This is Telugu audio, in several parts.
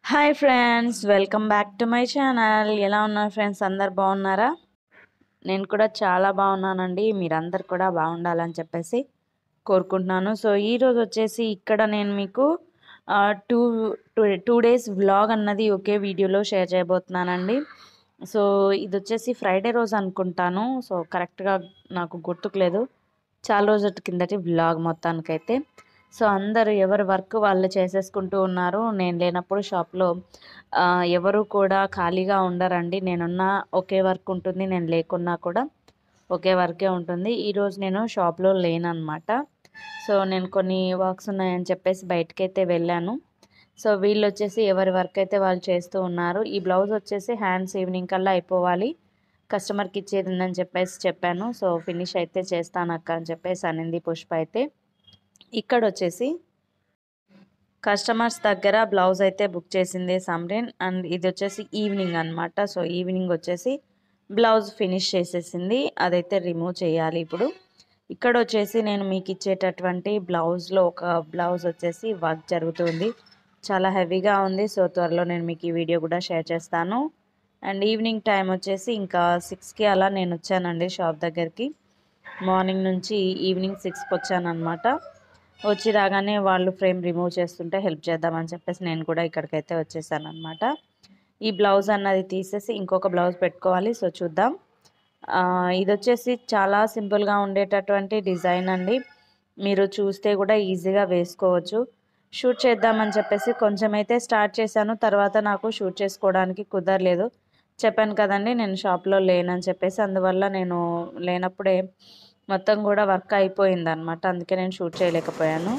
hi friends welcome back to my channel ఎలా ఉన్నారు ఫ్రెండ్స్ అందరు బాగున్నారా నేను కూడా చాలా బాగున్నానండి మీరందరు కూడా బాగుండాలని చెప్పేసి కోరుకుంటున్నాను సో ఈరోజు వచ్చేసి ఇక్కడ నేను మీకు two two two days vlog అన్నది ఒకే వీడియోలో షేర్ చేయబోతున్నానండి సో ఇది వచ్చేసి ఫ్రైడే రోజు అనుకుంటాను సో కరెక్ట్గా నాకు గుర్తుకులేదు చాలా రోజుల కిందటి వ్లాగ్ మొత్తానికైతే సో అందరూ ఎవరి వర్క్ వాళ్ళు చేసేసుకుంటూ ఉన్నారు నేను లేనప్పుడు షాప్లో ఆ, ఎవరు కూడా ఖాళీగా ఉండరండి నేనున్న ఒకే వర్క్ ఉంటుంది నేను లేకున్నా కూడా ఒకే వర్కే ఉంటుంది ఈరోజు నేను షాప్లో లేనన్నమాట సో నేను కొన్ని వర్క్స్ ఉన్నాయని చెప్పేసి బయటకైతే వెళ్ళాను సో వీళ్ళు వచ్చేసి ఎవరి వర్క్ అయితే వాళ్ళు చేస్తూ ఉన్నారు ఈ బ్లౌజ్ వచ్చేసి హ్యాండ్స్ ఈవినింగ్ కల్లా అయిపోవాలి కస్టమర్కి ఇచ్చేది ఉందని చెప్పేసి చెప్పాను సో ఫినిష్ అయితే చేస్తాను అక్క అని చెప్పేసి అనింది పుష్ప అయితే ఇక్కడ వచ్చేసి కస్టమర్స్ దగ్గర బ్లౌజ్ అయితే బుక్ చేసింది సమ్రిన్ అండ్ ఇది వచ్చేసి ఈవినింగ్ అన్నమాట సో ఈవినింగ్ వచ్చేసి బ్లౌజ్ ఫినిష్ చేసేసింది అదైతే రిమూవ్ చేయాలి ఇప్పుడు ఇక్కడ వచ్చేసి నేను మీకు ఇచ్చేటటువంటి బ్లౌజ్లో ఒక బ్లౌజ్ వచ్చేసి వర్క్ జరుగుతుంది చాలా హెవీగా ఉంది సో త్వరలో నేను మీకు ఈ వీడియో కూడా షేర్ చేస్తాను అండ్ ఈవినింగ్ టైం వచ్చేసి ఇంకా సిక్స్కి అలా నేను వచ్చానండి షాప్ దగ్గరికి మార్నింగ్ నుంచి ఈవినింగ్ సిక్స్కి వచ్చానమాట వచ్చి రాగానే వాళ్ళు ఫ్రేమ్ రిమూవ్ చేస్తుంటే హెల్ప్ చేద్దామని చెప్పేసి నేను కూడా ఇక్కడికైతే వచ్చేసాను అనమాట ఈ బ్లౌజ్ అన్నది తీసేసి ఇంకొక బ్లౌజ్ పెట్టుకోవాలి సో చూద్దాం ఆ, ఇది వచ్చేసి చాలా సింపుల్గా ఉండేటటువంటి డిజైన్ అండి మీరు చూస్తే కూడా ఈజీగా వేసుకోవచ్చు షూట్ చేద్దామని చెప్పేసి కొంచెం అయితే స్టార్ట్ చేశాను తర్వాత నాకు షూట్ చేసుకోవడానికి కుదరలేదు చెప్పాను కదండి నేను షాప్లో లేనని చెప్పేసి అందువల్ల నేను లేనప్పుడే మొత్తం కూడా వర్క్ అయిపోయింది అనమాట అందుకే నేను షూట్ చేయలేకపోయాను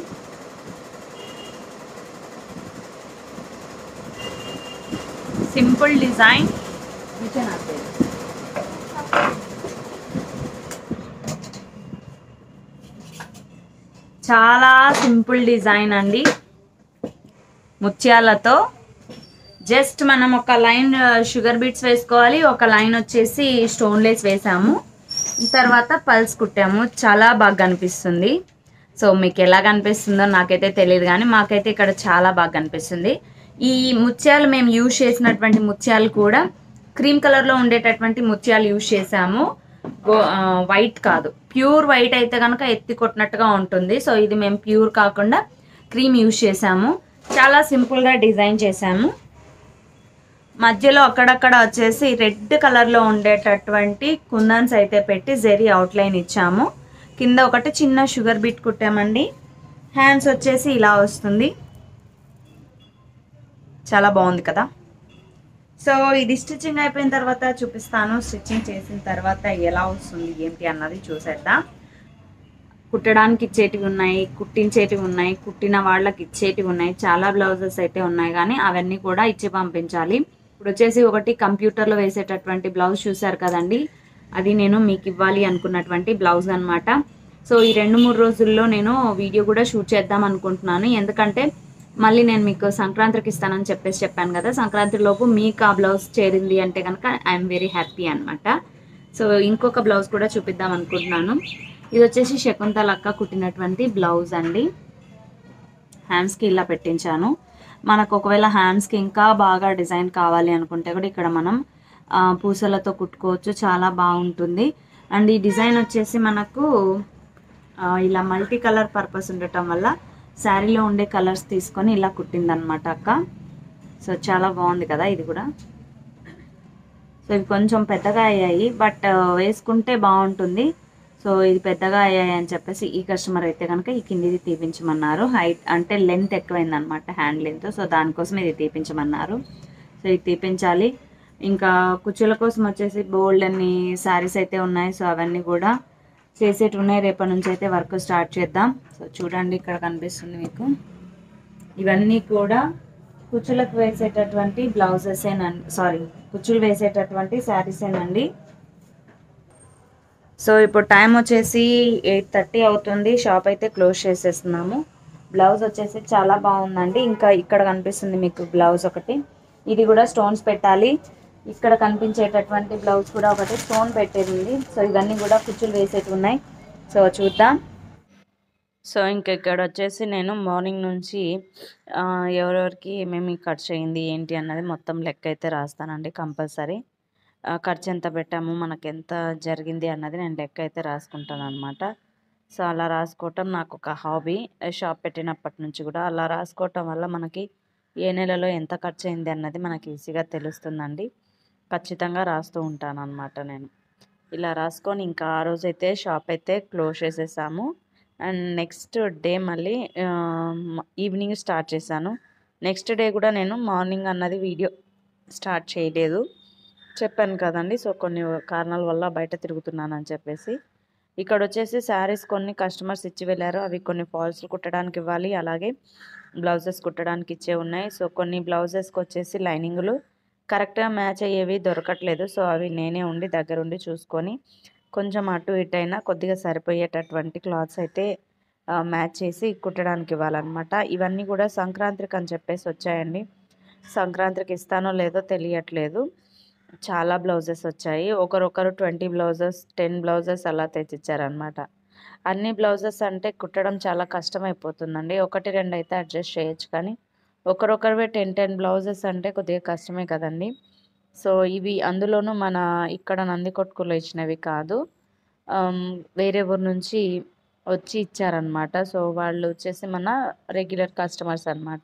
సింపుల్ డిజైన్ చాలా సింపుల్ డిజైన్ అండి ముత్యాలతో జస్ట్ మనం ఒక లైన్ షుగర్ బీట్స్ వేసుకోవాలి ఒక లైన్ వచ్చేసి స్టోన్ లేస్ వేసాము తర్వాత పల్స్ కుట్టాము చాలా బాగా కనిపిస్తుంది సో మీకు ఎలా కనిపిస్తుందో నాకైతే తెలియదు కానీ మాకైతే ఇక్కడ చాలా బాగా కనిపిస్తుంది ఈ ముత్యాలు మేము యూజ్ చేసినటువంటి ముత్యాలు కూడా క్రీమ్ కలర్లో ఉండేటటువంటి ముత్యాలు యూజ్ చేసాము గో- ఆ, వైట్ కాదు ప్యూర్ వైట్ అయితే కనుక ఎత్తి కొట్టినట్టుగా ఉంటుంది సో ఇది మేము ప్యూర్ కాకుండా క్రీమ్ యూజ్ చేసాము చాలా సింపుల్గా డిజైన్ చేసాము మధ్యలో అక్కడక్కడ వచ్చేసి రెడ్ కలర్లో ఉండేటటువంటి కుందన్స్ అయితే పెట్టి జెరీ అవుట్లైన్ ఇచ్చాము కింద ఒకటి చిన్న షుగర్ బీట్ కుట్టామండి హ్యాండ్స్ వచ్చేసి ఇలా వస్తుంది చాలా బాగుంది కదా సో ఇది స్టిచ్చింగ్ అయిపోయిన తర్వాత చూపిస్తాను స్టిచ్చింగ్ చేసిన తర్వాత ఎలా వస్తుంది ఏంటి అన్నది చూసేద్దాం కుట్టడానికి ఇచ్చేటివి ఉన్నాయి కుట్టించేటివి ఉన్నాయి కుట్టిన వాళ్ళకి ఇచ్చేటివి ఉన్నాయి చాలా బ్లౌజెస్ అయితే ఉన్నాయి కానీ అవన్నీ కూడా ఇచ్చి పంపించాలి ఇప్పుడు వచ్చేసి ఒకటి కంప్యూటర్లో వేసేటటువంటి బ్లౌజ్ చూసారు కదండి అది నేను మీకు ఇవ్వాలి అనుకున్నటువంటి బ్లౌజ్ అన్నమాట సో ఈ రెండు మూడు రోజుల్లో నేను వీడియో కూడా షూట్ చేద్దాం అనుకుంటున్నాను ఎందుకంటే మళ్ళీ నేను మీకు సంక్రాంతికి ఇస్తానని చెప్పేసి చెప్పాను కదా సంక్రాంతి లోపు మీకు ఆ బ్లౌజ్ చేరింది అంటే కనుక ఐఎమ్ వెరీ హ్యాపీ అనమాట సో ఇంకొక బ్లౌజ్ కూడా చూపిద్దాం అనుకుంటున్నాను ఇది వచ్చేసి శకుంతల అక్క కుట్టినటువంటి బ్లౌజ్ అండి హ్యాండ్స్కి ఇలా పెట్టించాను మనకు ఒకవేళ హ్యాండ్స్కి ఇంకా బాగా డిజైన్ కావాలి అనుకుంటే కూడా ఇక్కడ మనం ఆ, పూసలతో కుట్టుకోవచ్చు చాలా బాగుంటుంది అండ్ ఈ డిజైన్ వచ్చేసి మనకు ఆ, ఇలా మల్టీ కలర్ పర్పస్ ఉండటం వల్ల శారీలో ఉండే కలర్స్ తీసుకొని ఇలా కుట్టిందనమాట అక్క సో చాలా బాగుంది కదా ఇది కూడా సో ఇవి కొంచెం పెద్దగా అయ్యాయి బట్ వేసుకుంటే బాగుంటుంది సో ఇది పెద్దగా అయ్యాయి అని చెప్పేసి ఈ కస్టమర్ అయితే కనుక ఈ కిందిది తీపించమన్నారు హైట్ అంటే లెంత్ ఎక్కువైంది అనమాట హ్యాండ్ లెంత్ సో దానికోసం ఇది తీపించమన్నారు సో ఇది తీపించాలి ఇంకా కుచ్చుల కోసం వచ్చేసి బోల్డ్ అన్ని శారీస్ అయితే ఉన్నాయి సో అవన్నీ కూడా చేసేటి ఉన్నాయి రేపటి నుంచి అయితే వర్క్ స్టార్ట్ చేద్దాం సో చూడండి ఇక్కడ కనిపిస్తుంది మీకు ఇవన్నీ కూడా కుచ్చులకు వేసేటటువంటి బ్లౌజెస్ ఏనండి సారీ కుచ్చులు వేసేటటువంటి శారీస్ ఏనండి సో ఇప్పుడు టైం వచ్చేసి ఎయిట్ థర్టీ అవుతుంది షాప్ అయితే క్లోజ్ చేసేస్తున్నాము బ్లౌజ్ వచ్చేసి చాలా బాగుందండి ఇంకా ఇక్కడ కనిపిస్తుంది మీకు బ్లౌజ్ ఒకటి ఇది కూడా స్టోన్స్ పెట్టాలి ఇక్కడ కనిపించేటటువంటి బ్లౌజ్ కూడా ఒకటి స్టోన్ పెట్టేది ఉంది సో ఇవన్నీ కూడా కుచ్చులు వేసేవి ఉన్నాయి సో చూద్దాం సో ఇంక ఇక్కడ వచ్చేసి నేను మార్నింగ్ నుంచి ఆ, ఎవరెవరికి ఏమేమి ఖర్చు అయింది ఏంటి అన్నది మొత్తం లెక్క అయితే రాస్తానండి కంపల్సరీ ఆ, ఖర్చు ఎంత పెట్టాము మనకి ఎంత జరిగింది అన్నది నేను లెక్క అయితే రాసుకుంటాను అనమాట సో అలా రాసుకోవటం నాకు ఒక హాబీ షాప్ పెట్టినప్పటి నుంచి కూడా అలా రాసుకోవటం వల్ల మనకి ఏ నెలలో ఎంత ఖర్చు అయింది అన్నది మనకి ఈజీగా తెలుస్తుందండి ఖచ్చితంగా రాస్తూ ఉంటాను అనమాట నేను ఇలా రాసుకొని ఇంకా ఆ రోజు అయితే షాప్ అయితే క్లోజ్ చేసేసాము అండ్ నెక్స్ట్ డే మళ్ళీ ఈవినింగ్ స్టార్ట్ చేశాను నెక్స్ట్ డే కూడా నేను మార్నింగ్ అన్నది వీడియో స్టార్ట్ చేయలేదు చెప్పాను కదండి సో కొన్ని కారణాల వల్ల బయట తిరుగుతున్నాను అని చెప్పేసి ఇక్కడ వచ్చేసి శారీస్ కొన్ని కస్టమర్స్ ఇచ్చి వెళ్ళారు అవి కొన్ని ఫాల్స్లు కుట్టడానికి ఇవ్వాలి అలాగే బ్లౌజెస్ కుట్టడానికి ఇచ్చే ఉన్నాయి సో కొన్ని బ్లౌజెస్కి వచ్చేసి లైనింగులు కరెక్ట్గా మ్యాచ్ అయ్యేవి దొరకట్లేదు సో అవి నేనే ఉండి దగ్గరుండి చూసుకొని కొంచెం అటు ఇటు అయినా కొద్దిగా సరిపోయేటటువంటి క్లాత్స్ అయితే ఆ, మ్యాచ్ చేసి కుట్టడానికి ఇవ్వాలన్నమాట ఇవన్నీ కూడా సంక్రాంతికి అని చెప్పేసి వచ్చాయండి సంక్రాంతికి ఇస్తానో లేదో తెలియట్లేదు చాలా బ్లౌజెస్ వచ్చాయి ఒకరొకరు ట్వంటీ బ్లౌజెస్ టెన్ బ్లౌజెస్ అలా తెచ్చిచ్చారనమాట అన్ని బ్లౌజెస్ అంటే కుట్టడం చాలా కష్టమైపోతుందండి ఒకటి రెండు అయితే అడ్జస్ట్ చేయొచ్చు కానీ ఒకరొకరివే టెన్ టెన్ బ్లౌజెస్ అంటే కొద్దిగా కష్టమే కదండి సో ఇవి అందులోనూ మన ఇక్కడ నందికొట్కులో ఇచ్చినవి కాదు ఆమ్, వేరే ఊరు నుంచి వచ్చి ఇచ్చారనమాట సో వాళ్ళు వచ్చేసి మన రెగ్యులర్ కస్టమర్స్ అన్నమాట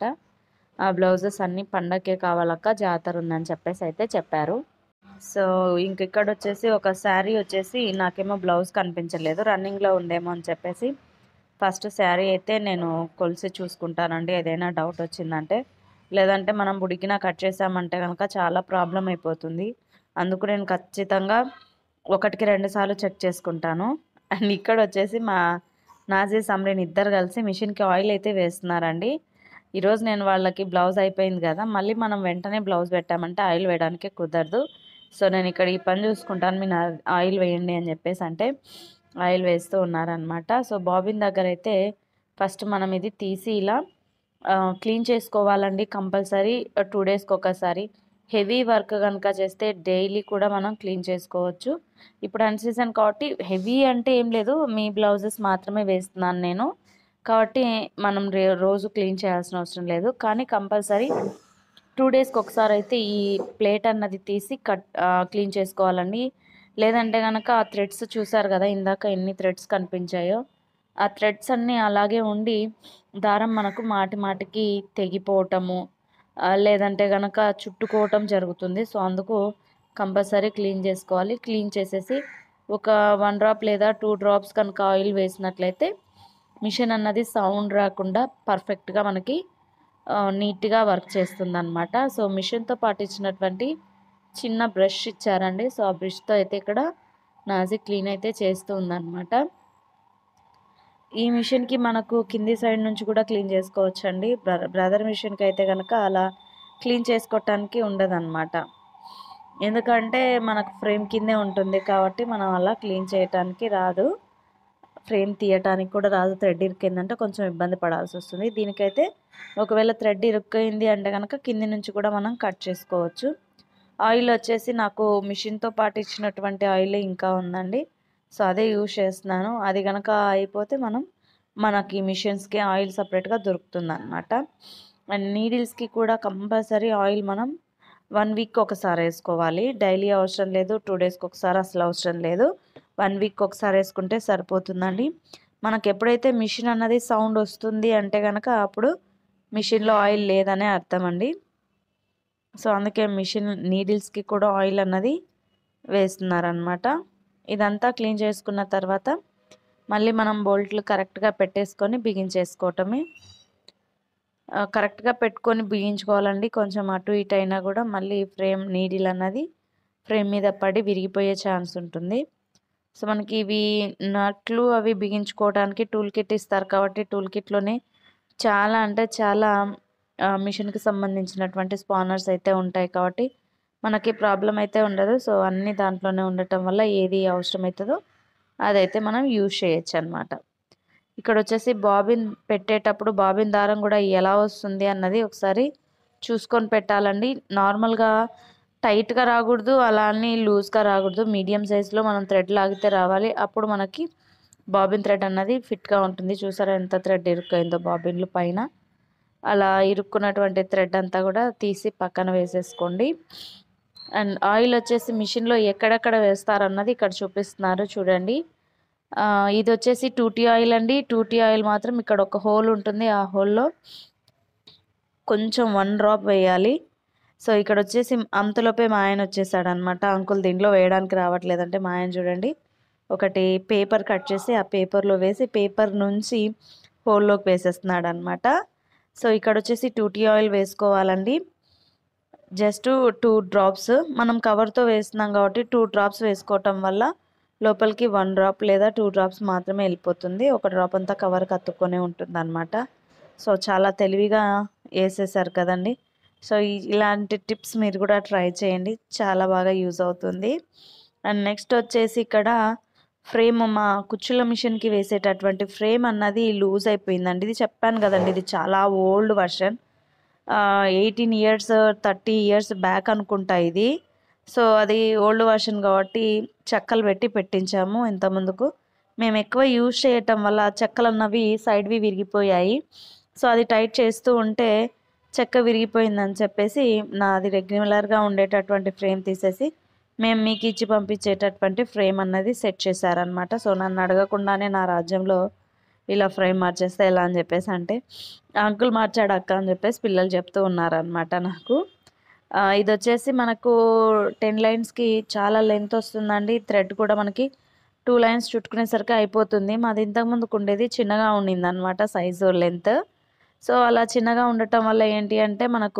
ఆ బ్లౌజెస్ అన్ని పండగకే కావాలక్క జాతర ఉందని చెప్పేసి అయితే చెప్పారు సో ఇంక ఇక్కడ వచ్చేసి ఒక శారీ వచ్చేసి నాకేమో బ్లౌజ్ కనిపించలేదు రన్నింగ్లో ఉందేమో అని చెప్పేసి ఫస్ట్ శారీ అయితే నేను కొలిసి చూసుకుంటానండి ఏదైనా డౌట్ వచ్చిందంటే లేదంటే మనం ఉడికిన కట్ చేసామంటే కనుక చాలా ప్రాబ్లం అయిపోతుంది అందుకు నేను ఖచ్చితంగా ఒకటికి రెండు సార్లు చెక్ చేసుకుంటాను అండ్ ఇక్కడ వచ్చేసి మా నాజీ సమ్రీన్ ఇద్దరు కలిసి మిషన్కి ఆయిల్ అయితే వేస్తున్నారండి ఈరోజు నేను వాళ్ళకి బ్లౌజ్ అయిపోయింది కదా మళ్ళీ మనం వెంటనే బ్లౌజ్ పెట్టామంటే ఆయిల్ వేయడానికి కుదరదు సో నేను ఇక్కడ ఈ పని చూసుకుంటాను మీ ఆయిల్ వేయండి అని చెప్పేసి అంటే ఆయిల్ వేస్తూ ఉన్నారనమాట సో బాబిన్ దగ్గర అయితే ఫస్ట్ మనం ఇది తీసి ఇలా క్లీన్ చేసుకోవాలండి కంపల్సరీ టూ డేస్కి ఒకసారి హెవీ వర్క్ కనుక చేస్తే డైలీ కూడా మనం క్లీన్ చేసుకోవచ్చు ఇప్పుడు అన్ సీజన్ కాబట్టి హెవీ అంటే ఏం లేదు మీ బ్లౌజెస్ మాత్రమే వేస్తున్నాను నేను కాబట్టి మనం రే రోజు క్లీన్ చేయాల్సిన అవసరం లేదు కానీ కంపల్సరీ టూ డేస్కి ఒకసారి అయితే ఈ ప్లేట్ అన్నది తీసి కట్ క్లీన్ చేసుకోవాలండి లేదంటే కనుక ఆ థ్రెడ్స్ చూసారు కదా ఇందాక ఎన్ని థ్రెడ్స్ కనిపించాయో ఆ థ్రెడ్స్ అన్నీ అలాగే ఉండి దారం మనకు మాటి మాటికి తెగిపోవటము ఆ, లేదంటే కనుక చుట్టుకోవటం జరుగుతుంది సో అందుకు కంపల్సరీ క్లీన్ చేసుకోవాలి క్లీన్ చేసేసి ఒక వన్ డ్రాప్ లేదా టూ డ్రాప్స్ కనుక ఆయిల్ వేసినట్లయితే మిషన్ అన్నది సౌండ్ రాకుండా పర్ఫెక్ట్గా మనకి ఆ, నీట్గా వర్క్ చేస్తుంది అనమాట సో మిషన్తో పాటు ఇచ్చినటువంటి చిన్న బ్రష్ ఇచ్చారండి సో ఆ బ్రష్తో అయితే ఇక్కడ నాజీ క్లీన్ అయితే చేస్తూ ఉందన్నమాట ఈ మిషన్కి మనకు కింది సైడ్ నుంచి కూడా క్లీన్ చేసుకోవచ్చు అండి బ్రదర్ మిషన్కి అయితే కనుక అలా క్లీన్ చేసుకోవటానికి ఉండదన్నమాట ఎందుకంటే మనకు ఫ్రేమ్ కిందే ఉంటుంది కాబట్టి మనం అలా క్లీన్ చేయటానికి రాదు ఫ్రేమ్ తీయటానికి కూడా రాదు థ్రెడ్ ఇరికిందంటే కొంచెం ఇబ్బంది పడాల్సి వస్తుంది దీనికైతే ఒకవేళ థ్రెడ్ ఇరుక్కింది అంటే కనుక కింది నుంచి కూడా మనం కట్ చేసుకోవచ్చు ఆయిల్ వచ్చేసి నాకు మిషన్తో పాటు ఇచ్చినటువంటి ఆయిల్ ఇంకా ఉందండి సో అదే యూజ్ చేస్తున్నాను అది కనుక అయిపోతే మనం మనకి మిషన్స్కి ఆయిల్ సపరేట్గా దొరుకుతుంది అనమాట అండ్ నీడిల్స్కి కూడా కంపల్సరీ ఆయిల్ మనం వన్ వీక్ ఒకసారి వేసుకోవాలి డైలీ అవసరం లేదు టూ డేస్కి ఒకసారి అసలు అవసరం లేదు వన్ వీక్ ఒకసారి వేసుకుంటే సరిపోతుందండి మనకి ఎప్పుడైతే మిషన్ అన్నది సౌండ్ వస్తుంది అంటే కనుక అప్పుడు మిషన్లో ఆయిల్ లేదనే అర్థం అండి సో అందుకే మిషన్ నీడిల్స్కి కూడా ఆయిల్ అన్నది వేస్తున్నారనమాట ఇదంతా క్లీన్ చేసుకున్న తర్వాత మళ్ళీ మనం బోల్ట్లు కరెక్ట్గా పెట్టేసుకొని బిగించేసుకోవటమే ఆ, కరెక్ట్గా పెట్టుకొని బిగించుకోవాలండి కొంచెం అటు ఇటు అయినా కూడా మళ్ళీ ఫ్రేమ్ నీడిల్ అన్నది ఫ్రేమ్ మీద పడి విరిగిపోయే ఛాన్స్ ఉంటుంది సో మనకి ఇవి నట్లు అవి బిగించుకోవడానికి టూల్ కిట్ ఇస్తారు కాబట్టి టూల్ కిట్లోనే చాలా అంటే చాలా ఆ, మిషన్కి సంబంధించినటువంటి స్పానర్స్ అయితే ఉంటాయి కాబట్టి మనకి ప్రాబ్లం అయితే ఉండదు సో అన్ని దాంట్లోనే ఉండటం వల్ల ఏది అవసరమవుతుందో అదైతే మనం యూజ్ చేయొచ్చు అనమాట ఇక్కడ వచ్చేసి బాబిన్ పెట్టేటప్పుడు బాబిన్ దారం కూడా ఎలా వస్తుంది అన్నది ఒకసారి చూసుకొని పెట్టాలండి నార్మల్గా టైట్గా రాకూడదు అలా అని లూజ్గా రాకూడదు మీడియం సైజులో మనం థ్రెడ్ లాగితే రావాలి అప్పుడు మనకి బాబిన్ థ్రెడ్ అన్నది ఫిట్గా ఉంటుంది చూసారా ఎంత థ్రెడ్ ఇరుక్కైందో బాబిన్లు పైన అలా ఇరుక్కున్నటువంటి థ్రెడ్ అంతా కూడా తీసి పక్కన వేసేసుకోండి అండ్ ఆయిల్ వచ్చేసి మిషన్లో ఎక్కడెక్కడ వేస్తారన్నది ఇక్కడ చూపిస్తున్నారు చూడండి ఆ, ఇది వచ్చేసి టూటీ ఆయిల్ అండి టూటీ ఆయిల్ మాత్రం ఇక్కడ ఒక హోల్ ఉంటుంది ఆ హోల్లో కొంచెం వన్ డ్రాప్ వేయాలి సో ఇక్కడ వచ్చేసి అంతలోపే మా ఆయన వచ్చేసాడు అనమాట అంకుల్ దీంట్లో వేయడానికి రావట్లేదంటే మా ఆయన చూడండి ఒకటి పేపర్ కట్ చేసి ఆ పేపర్లో వేసి పేపర్ నుంచి హోల్లోకి వేసేస్తున్నాడు అనమాట సో ఇక్కడ వచ్చేసి టూటీ ఆయిల్ వేసుకోవాలండి జస్ట్ టూ డ్రాప్స్ మనం కవర్తో వేస్తున్నాం కాబట్టి టూ డ్రాప్స్ వేసుకోవటం వల్ల లోపలికి వన్ డ్రాప్ లేదా టూ డ్రాప్స్ మాత్రమే వెళ్ళిపోతుంది ఒక డ్రాప్ అంతా కవర్కి అతుక్కొనే ఉంటుంది అనమాట సో చాలా తెలివిగా వేసేసారు కదండి సో ఈ- ఇలాంటి టిప్స్ మీరు కూడా ట్రై చేయండి చాలా బాగా యూజ్ అవుతుంది అండ్ నెక్స్ట్ వచ్చేసి ఇక్కడ ఫ్రేమ్ మా కుచ్చుల మిషన్కి వేసేటటువంటి ఫ్రేమ్ అన్నది లూజ్ అయిపోయిందండి ఇది చెప్పాను కదండి ఇది చాలా old version eighteen years thirty years back అనుకుంటా ఇది సో అది ఓల్డ్ వర్షన్ కాబట్టి చెక్కలు పెట్టి పెట్టించాము ఇంత ముందుకు మేము ఎక్కువ యూజ్ చేయటం వల్ల ఆ చెక్కలు అన్నవి సైడ్వి విరిగిపోయాయి సో అది టైట్ చేస్తూ ఉంటే చెక్క విరిగిపోయిందని చెప్పేసి నాది రెగ్యులర్గా ఉండేటటువంటి ఫ్రేమ్ తీసేసి మేము మీకు ఇచ్చి పంపించేటటువంటి ఫ్రేమ్ అన్నది సెట్ చేశారనమాట సో నన్ను అడగకుండానే నా రాజ్యంలో ఇలా ఫ్రేమ్ మార్చేస్తే ఎలా అని చెప్పేసి అంటే అంకుల్ మార్చాడు అక్క అని చెప్పేసి పిల్లలు చెప్తూ ఉన్నారనమాట నాకు ఆ, ఇది వచ్చేసి మనకు టెన్ లైన్స్కి చాలా లెంత్ వస్తుందండి థ్రెడ్ కూడా మనకి టూ లైన్స్ చుట్టుకునేసరికి అయిపోతుంది మాది ఇంతకుముందుకు ఉండేది చిన్నగా ఉండింది అనమాట సైజు లెంత్ సో అలా చిన్నగా ఉండటం వల్ల ఏంటి అంటే మనకు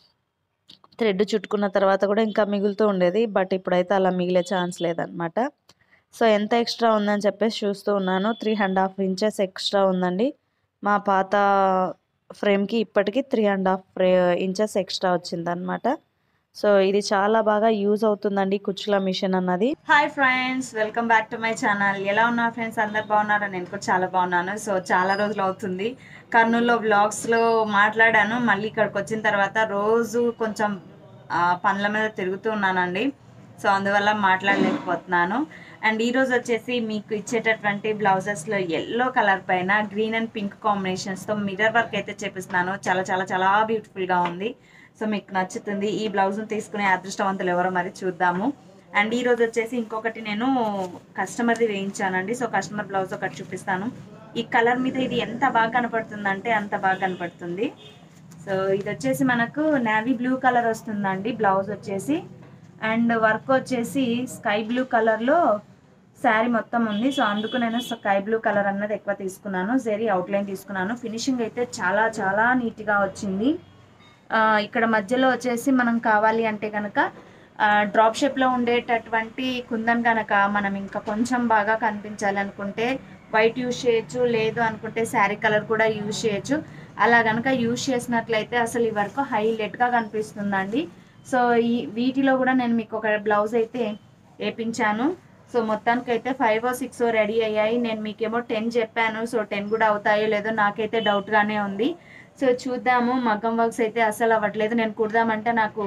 థ్రెడ్ చుట్టుకున్న తర్వాత కూడా ఇంకా మిగులుతూ ఉండేది బట్ ఇప్పుడైతే అలా మిగిలే ఛాన్స్ లేదనమాట సో ఎంత ఎక్స్ట్రా ఉందని చెప్పేసి చూస్తూ ఉన్నాను three and half inches extra ఉందండి మా పాత ఫ్రేమ్కి ఇప్పటికి త్రీ అండ్ హాఫ్ ఫ్రే ఇంచెస్ ఎక్స్ట్రా వచ్చిందనమాట సో ఇది చాలా బాగా యూజ్ అవుతుందండి కుచ్చుల మిషన్ అన్నది hi friends welcome back to my channel ఎలా ఉన్నారు ఫ్రెండ్స్ అందరు బాగున్నారా నేను కూడా చాలా బాగున్నాను సో చాలా రోజులు అవుతుంది కర్నూలులో వ్లాగ్స్లో మాట్లాడాను మళ్ళీ ఇక్కడికి వచ్చిన తర్వాత రోజు కొంచెం ఆ, పనుల మీద తిరుగుతూ ఉన్నానండి సో అందువల్ల మాట్లాడలేకపోతున్నాను అండ్ ఈరోజు వచ్చేసి మీకు ఇచ్చేటటువంటి బ్లౌజెస్లో ఎల్లో కలర్ పైన గ్రీన్ అండ్ పింక్ కాంబినేషన్స్తో మిర్రర్ వర్క్ అయితే చేపిస్తున్నాను చాలా చాలా చాలా బ్యూటిఫుల్గా ఉంది సో మీకు నచ్చుతుంది ఈ బ్లౌజ్ను తీసుకునే అదృష్టవంతులు ఎవరో మరి చూద్దాము అండ్ ఈ రోజు వచ్చేసి ఇంకొకటి నేను కస్టమర్ది వేయించానండి సో కస్టమర్ బ్లౌజ్ ఒకటి చూపిస్తాను ఈ కలర్ మీద ఇది ఎంత బాగా కనపడుతుందంటే అంత బాగా కనపడుతుంది సో ఇది వచ్చేసి మనకు నావీ బ్లూ కలర్ వస్తుందండి బ్లౌజ్ వచ్చేసి అండ్ వర్క్ వచ్చేసి స్కై బ్లూ కలర్లో శారీ మొత్తం ఉంది సో అందుకు నేను స్కై బ్లూ కలర్ అన్నది ఎక్కువ తీసుకున్నాను జెరీ అవుట్లైన్ తీసుకున్నాను ఫినిషింగ్ అయితే చాలా చాలా నీట్గా వచ్చింది ఆ, ఇక్కడ మధ్యలో వచ్చేసి మనం కావాలి అంటే కనుక డ్రాప్ షేప్లో ఉండేటటువంటి కుందన్ కనుక మనం ఇంకా కొంచెం బాగా కనిపించాలి అనుకుంటే వైట్ యూజ్ చేయొచ్చు లేదు అనుకుంటే శారీ కలర్ కూడా యూజ్ చేయొచ్చు అలా కనుక యూజ్ చేసినట్లయితే అసలు ఈ వరకు హైలైట్గా కనిపిస్తుందండి సో ఈ వీటిలో కూడా నేను మీకు ఒక బ్లౌజ్ అయితే వేపించాను సో మొత్తానికి అయితే ఫైవ్ ఓ సిక్స్ రెడీ అయ్యాయి నేను మీకేమో టెన్ చెప్పాను సో టెన్ కూడా అవుతాయో లేదో నాకైతే డౌట్గానే ఉంది సో చూద్దాము మగ్గం వర్క్స్ అయితే అసలు అవ్వట్లేదు నేను కుడదామంటే నాకు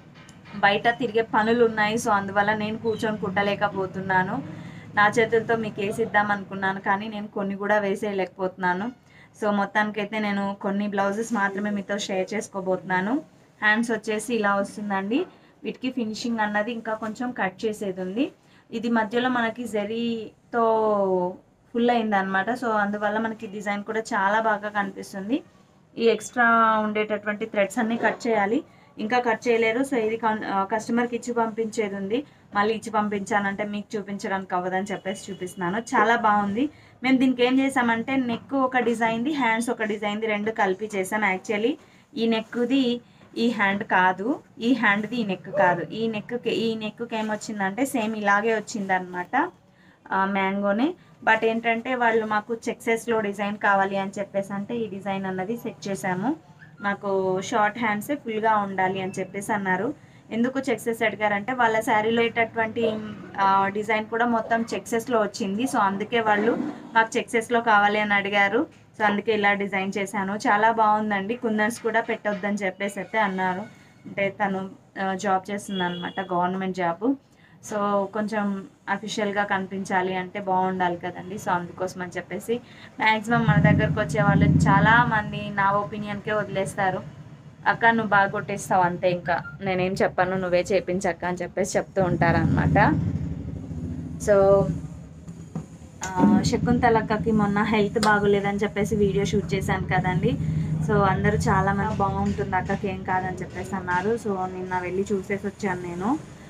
బయట తిరిగే పనులు ఉన్నాయి సో అందువల్ల నేను కూర్చొని కుట్టలేకపోతున్నాను నా చేతులతో మీకు వేసిద్దాం అనుకున్నాను కానీ నేను కొన్ని కూడా వేసేయలేకపోతున్నాను సో మొత్తానికైతే నేను కొన్ని బ్లౌజెస్ మాత్రమే మీతో షేర్ చేసుకోబోతున్నాను హ్యాండ్స్ వచ్చేసి ఇలా వస్తుందండి వీటికి ఫినిషింగ్ అన్నది ఇంకా కొంచెం కట్ చేసేది ఉంది ఇది మధ్యలో మనకి జరీతో ఫుల్ అయింది అనమాట సో అందువల్ల మనకి డిజైన్ కూడా చాలా బాగా కనిపిస్తుంది ఈ ఎక్స్ట్రా ఉండేటటువంటి థ్రెడ్స్ అన్ని కట్ చేయాలి ఇంకా కట్ చేయలేరు సో ఇది కస్టమర్కి ఇచ్చి పంపించేది ఉంది మళ్ళీ ఇచ్చి పంపించానంటే మీకు చూపించడానికి అవ్వదని చెప్పేసి చూపిస్తున్నాను చాలా బాగుంది మేము దీనికి ఏం చేసామంటే నెక్ ఒక డిజైన్ది హ్యాండ్స్ ఒక డిజైన్ది రెండు కలిపి చేసాం యాక్చువల్లీ ఈ నెక్ది ఈ హ్యాండ్ కాదు ఈ హ్యాండ్ది ఈ నెక్ కాదు ఈ నెక్కి ఈ నెక్కి ఏమొచ్చిందంటే సేమ్ ఇలాగే వచ్చిందనమాట మ్యాంగోనే బట్ ఏంటంటే వాళ్ళు మాకు చెక్సెస్లో డిజైన్ కావాలి అని చెప్పేసి అంటే ఈ డిజైన్ అన్నది సెట్ చేసాము మాకు షార్ట్ హ్యాండ్స్ ఫుల్గా ఉండాలి అని చెప్పేసి అన్నారు ఎందుకు చెక్సెస్ అడిగారంటే వాళ్ళ శారీలో అయ్యేటటువంటి డిజైన్ కూడా మొత్తం చెక్సెస్లో వచ్చింది సో అందుకే వాళ్ళు మాకు చెక్సెస్లో కావాలి అని అడిగారు సో అందుకే ఇలా డిజైన్ చేశాను చాలా బాగుందండి కుందన్స్ కూడా పెట్టొద్దని చెప్పేసి అయితే అన్నారు అంటే తను జాబ్ చేస్తుంది అనమాట గవర్నమెంట్ జాబ్ సో కొంచెం అఫీషియల్గా కనిపించాలి అంటే బాగుండాలి కదండి సో అందుకోసం అని చెప్పేసి మ్యాక్సిమం మన దగ్గరకు వచ్చే వాళ్ళు చాలా మంది నా ఒపీనియన్కే వదిలేస్తారు అక్క నువ్వు బాగా కొట్టేస్తావు అంతే ఇంకా నేనేం చెప్పాను నువ్వే చేయించక్క అని చెప్పేసి చెప్తూ ఉంటారనమాట సో ఆ, శకుంతలక్కకి మొన్న హెల్త్ బాగోలేదని చెప్పేసి వీడియో షూట్ చేశాను కదండి సో అందరూ చాలా మంది బాగుంటుంది అక్కకి ఏం కాదని చెప్పేసి అన్నారు సో నిన్న వెళ్ళి చూసేసి వచ్చాను నేను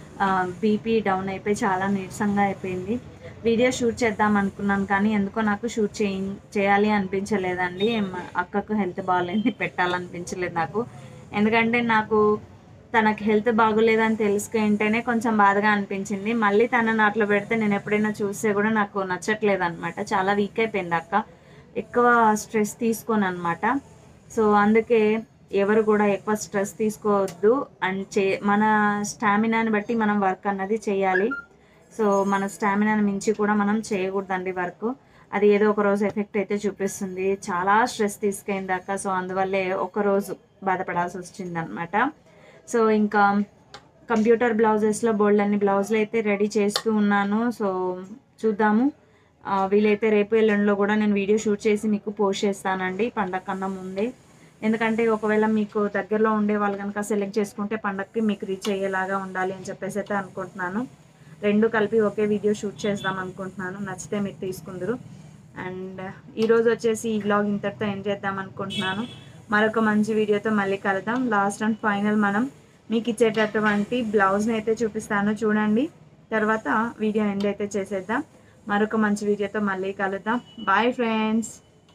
బీపీ డౌన్ అయిపోయి చాలా నీరసంగా అయిపోయింది వీడియో షూట్ చేద్దాం అనుకున్నాను కానీ ఎందుకో నాకు షూట్ చేయ చేయాలి అనిపించలేదండి మ- అక్కకు హెల్త్ బాగాలేదు పెట్టాలనిపించలేదు నాకు ఎందుకంటే నాకు తనకి హెల్త్ బాగోలేదని తెలుసుకుంటేనే కొంచెం బాధగా అనిపించింది మళ్ళీ తనని అట్లా పెడితే నేను ఎప్పుడైనా చూస్తే కూడా నాకు నచ్చట్లేదు అనమాట చాలా వీక్ అయిపోయింది అక్క ఎక్కువ స్ట్రెస్ తీసుకోను అనమాట సో అందుకే ఎవరు కూడా ఎక్కువ స్ట్రెస్ తీసుకోవద్దు అండ్ చే మన స్టామినాని బట్టి మనం వర్క్ అన్నది చేయాలి సో మన స్టామినాని మించి కూడా మనం చేయకూడదండి వర్క్ అది ఏదో ఒక రోజు ఎఫెక్ట్ అయితే చూపిస్తుంది చాలా స్ట్రెస్ తీసుకైంది అక్క సో అందువల్లే ఒక రోజు బాధపడాల్సి వచ్చింది అనమాట సో ఇంకా కంప్యూటర్ బ్లౌజెస్లో బోల్డ్ అన్ని బ్లౌజులు అయితే రెడీ చేస్తూ ఉన్నాను సో చూద్దాము ఆ, వీలైతే రేపు ఎల్లుండిలో కూడా నేను వీడియో షూట్ చేసి మీకు పోస్ట్ చేస్తానండి పండగ కన్నా ముందే ఎందుకంటే ఒకవేళ మీకు దగ్గరలో ఉండే వాళ్ళు కనుక సెలెక్ట్ చేసుకుంటే పండగకి మీకు రీచ్ అయ్యేలాగా ఉండాలి అని చెప్పేసి అయితే అనుకుంటున్నాను రెండు కలిపి ఒకే వీడియో షూట్ చేద్దాం అనుకుంటున్నాను నచ్చితే మీరు తీసుకుందరు అండ్ ఈరోజు వచ్చేసి ఈ బ్లాగ్ ఇంతటితో ఎండ్ చేద్దాం అనుకుంటున్నాను మరొక మంచి వీడియోతో మళ్ళీ కలుద్దాం లాస్ట్ అండ్ ఫైనల్ మనం మీకు ఇచ్చేటటువంటి బ్లౌజ్ని అయితే చూపిస్తాను చూడండి తర్వాత వీడియో ఎండ్ అయితే చేసేద్దాం మరొక మంచి వీడియోతో మళ్ళీ కలుద్దాం బాయ్ ఫ్రెండ్స్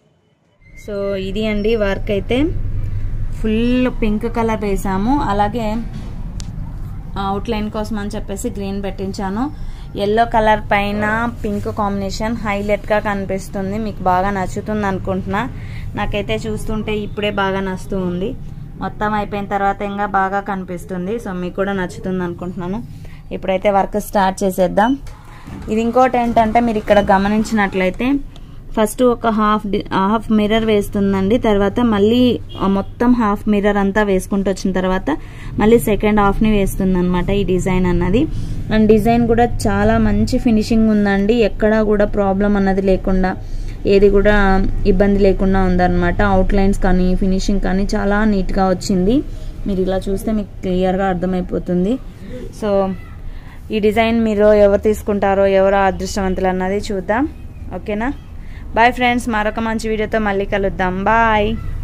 సో ఇది అండి వర్క్ అయితే ఫుల్ పింక్ కలర్ వేసాము అలాగే అవుట్లైన్ కోసం అని చెప్పేసి గ్రీన్ పెట్టించాను ఎల్లో కలర్ పైన పింక్ కాంబినేషన్ హైలైట్గా కనిపిస్తుంది మీకు బాగా నచ్చుతుంది అనుకుంటున్నా నాకైతే చూస్తుంటే ఇప్పుడే బాగా నచ్చుతూ ఉంది మొత్తం అయిపోయిన తర్వాత ఇంకా బాగా కనిపిస్తుంది సో మీకు కూడా నచ్చుతుంది అనుకుంటున్నాను ఇప్పుడైతే వర్క్ స్టార్ట్ చేసేద్దాం ఇది ఇంకోటి ఏంటంటే మీరు ఇక్కడ గమనించినట్లయితే ఫస్ట్ ఒక హాఫ్ డి- హాఫ్ మిర్రర్ వేస్తుందండి తర్వాత మళ్ళీ ఆ మొత్తం హాఫ్ మిర్రర్ అంతా వేసుకుంటూ వచ్చిన తర్వాత మళ్ళీ సెకండ్ హాఫ్ని వేస్తుంది అనమాట ఈ డిజైన్ అన్నది అండ్ డిజైన్ కూడా చాలా మంచి ఫినిషింగ్ ఉందండి ఎక్కడా కూడా ప్రాబ్లం అన్నది లేకుండా ఏది కూడా ఇబ్బంది లేకుండా ఉందన్నమాట అవుట్లైన్స్ కానీ ఫినిషింగ్ కానీ చాలా నీట్గా వచ్చింది మీరు ఇలా చూస్తే మీకు క్లియర్గా అర్థమైపోతుంది సో ఈ డిజైన్ మీరు ఎవరు తీసుకుంటారో ఎవరు అదృష్టవంతులు అన్నది చూద్దాం ఓకేనా బాయ్ ఫ్రెండ్స్ మరొక మంచి వీడియోతో మళ్ళీ కలుద్దాం బాయ్